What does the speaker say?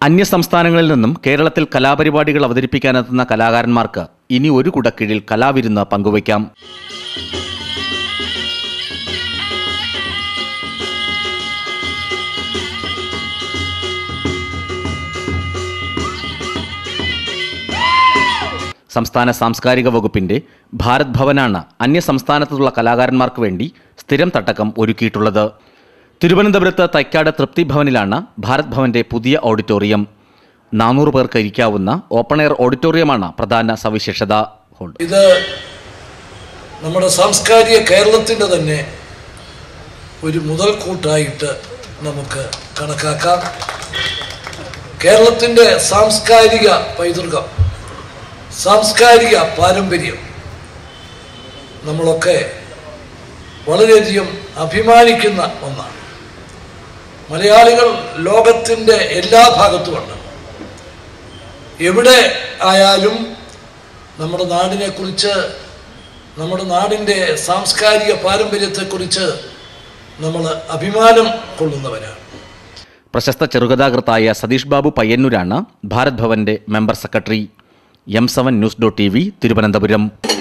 അന്യ സംസ്ഥാനങ്ങളിൽ നിന്നും കേരളത്തിൽ കലാപരിപാടികൾ അവതരിപ്പിക്കാനെത്തുന്ന കലാകാരന്മാർക്ക് ഇനി ഒരു കുടക്കീഴിൽ കലാവിരുന്ന് പങ്കുവയ്ക്കാം സംസ്ഥാന സാംസ്കാരിക വകുപ്പിന്റെ ഭാരത് ഭവനാണ് അന്യ സംസ്ഥാനത്തുള്ള കലാകാരന്മാർക്ക് വേണ്ടി സ്ഥിരം തട്ടകം ഒരുക്കിയിട്ടുള്ളത് തിരുവനന്തപുരത്ത് തൈക്കാട് തൃപ്തി ഭവനിലാണ് ഭാരത് ഭവന്റെ പുതിയ ഓഡിറ്റോറിയം നാനൂറ് പേർക്ക് ഇരിക്കാവുന്ന ഓപ്പൺ എയർ ഓഡിറ്റോറിയമാണ് പ്രധാന സവിശേഷത ഹോൾ ഇത് നമ്മുടെ സാംസ്കാരിക കേരളത്തിൻ്റെ തന്നെ ഒരു മുതൽക്കൂട്ടായിട്ട് നമുക്ക് കണക്കാക്കാം കേരളത്തിൻ്റെ സാംസ്കാരിക പൈതൃകം സാംസ്കാരിക പാരമ്പര്യം നമ്മളൊക്കെ വളരെയധികം അഭിമാനിക്കുന്ന ഒന്നാണ് മലയാളികൾ ലോകത്തിൻ്റെ എല്ലാ ഭാഗത്തുമുണ്ട് എവിടെ ആയാലും നമ്മുടെ നാടിനെക്കുറിച്ച് നമ്മുടെ നാടിൻ്റെ സാംസ്കാരിക പാരമ്പര്യത്തെക്കുറിച്ച് നമ്മൾ അഭിമാനം കൊള്ളുന്നവരാണ് പ്രശസ്ത ചെറുകഥാകൃത്തായ സതീഷ് ബാബു പയ്യന്നൂരാണ് ഭാരത് ഭവന്റെ member secretary M seven news dot T V Thiruvananthapuram